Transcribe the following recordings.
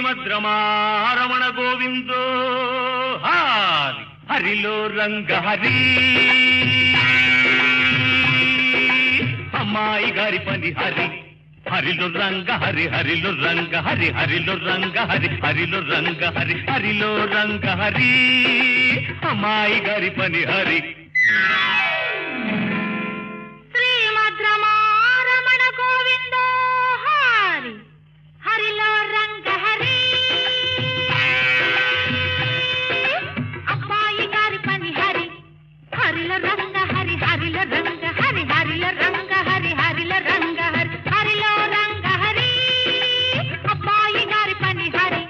శ్రీమద్రమారమణ గోవిందో హారి హరిలో రంగ హరి అమ్మాయి గారి పని హరి హరిలో రంగ హరి హరిలో రంగ హరి హరిలో రంగ హరి హరిలో రంగ హరి హరిలో రంగ హరి అమ్మాయి గారి పని హరి శ్రీమద్రమారమణ గోవిందో హరి హరిలో రంగ హరి అబ్బాయి గారి పని హరి హరిల రంగ హరి హరిల రంగ హరి హరిల రంగ హరి హరిల రంగ హరి హరిలో రంగ హరి అబ్బాయి గారి పని హరి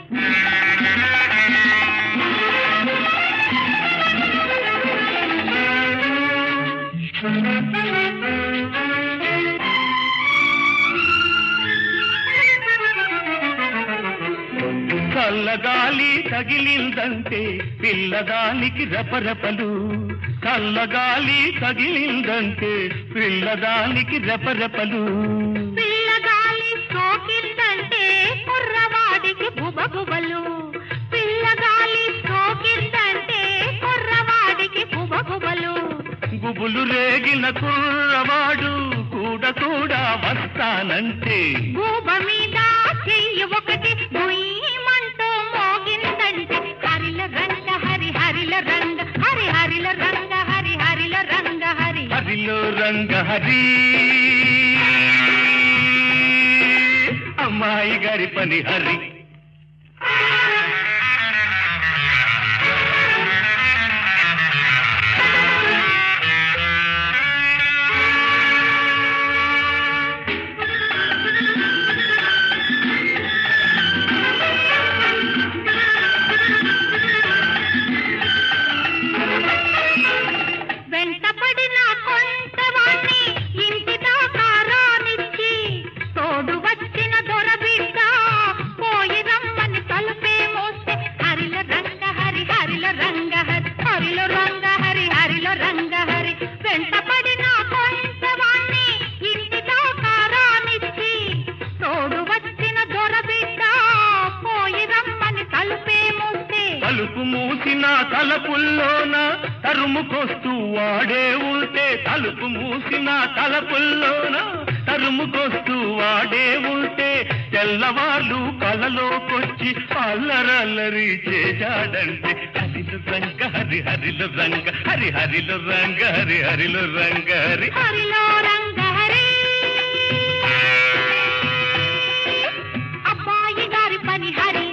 చల్లగాలి తగిలిందంటే పిల్లదానికి రెపరెపలు చల్లగాలి తగిలిందంటే పిల్లదానికి రెపరెపలు పిల్లగాలి సోకిందంటే కుర్రవాడికి బుబబుబలు పిల్లగాలి సోకిందంటే కుర్రవాడికి బుబబుబలు గుబులు రేగిన కుర్రవాడు కూడా కూడా వస్తానంటే గూబ మీద చెయ్యి ఒకటి గుయ్యమంటూ మోగిందంటే హరిల రంగ హరి హరిల రంగ హరి హరిల రంగ హరి హరిల రంగ హరి హరిలో రంగ హరి అమ్మాయి గారి పని హరి వెంటపడిన కొంతవాణ్ణి ఇంటి దాకా రానిచ్చి తోడు వచ్చిన దొరబిడ్డ పోయి రమ్మని తలుపే మోస్తే హరిల రంగ హరి హరిల రంగ హరి హరిల రంగ హరి హరిల రంగ హరి వెంటపడిన కొంతవాణ్ణి ఇంటి దాకా రానిచ్చి తోడు వచ్చిన దొరబిడ్డ పోయి రమ్మని తలుపే మోస్తే తలుపు మూసిన తలపుల్లోన తరుముకొస్తూ వాడే ఉంటే తలుపు మూసిన తలపుల్లోన తరుముకొస్తూ వాడే ఉంటే తెల్లవాళ్ళు కలలోకొచ్చి అల్లరల్లరి చేశాడంటే హరిలు రంగ హరి హరిలు రంగ హరి హరిలు రంగ హరి హరిలు రంగ హరి హరిలో రంగ హరి అబ్బాయి గారి పని హరి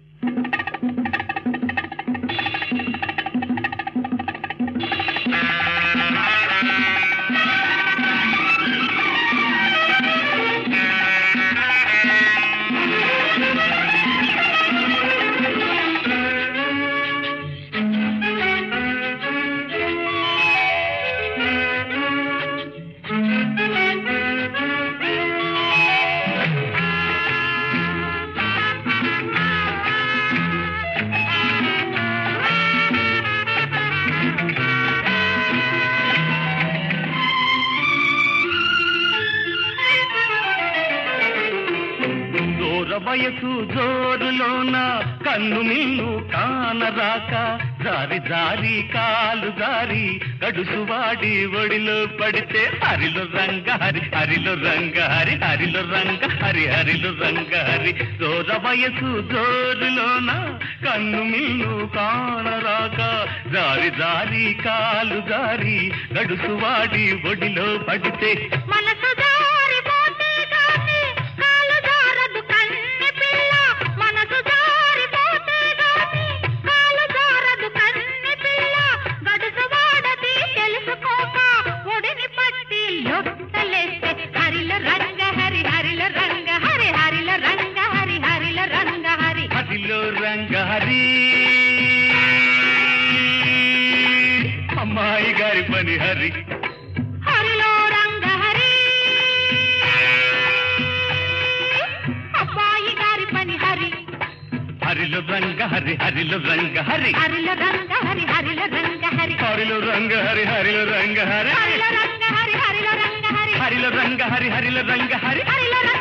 దూర వయసు జోరులోన కన్ను మిన్ను కానరాక జారి జారి కాలు జారి గడుసు వాడి ఒడిలో పడితే హరిలో రంగ హరి హరిలో రంగ హరి హరిలో రంగ హరి హరిలో రంగ హరి దూర వయసు జోరులోన కన్ను మిన్ను కానరాక జారి జారి కాలు జారి గడుసు వాడి ఒడిలో పడితే మనసు జారిపోతే గాని కాలు జారదు కన్నె పిల్ల మనసు జారిపోతే గాని కాలు జారదు కన్నె పిల్ల గడుసు వాడది తెలుసుకోక ఒడిని పట్టి లొట్టలేస్తే హరిల రంగ హరి హరిల రంగ హరి హరిల రంగ హరి హరిల రంగ హరి హరిలో రంగ హరి అమ్మాయి గారి పని హరి హరిలో రంగ హరి అబ్బాయి గారి పని హరి హరిలో రంగ హరి హరిలో రంగ హరి హరిల రంగ హరి హరిల రంగ హరి హరిలో రంగ హరి హరిలో రంగ హరి హరిల రంగ హరి హరిల రంగ హరి హరిలో రంగ హరి హరిలో రంగ హరి హరిల రంగ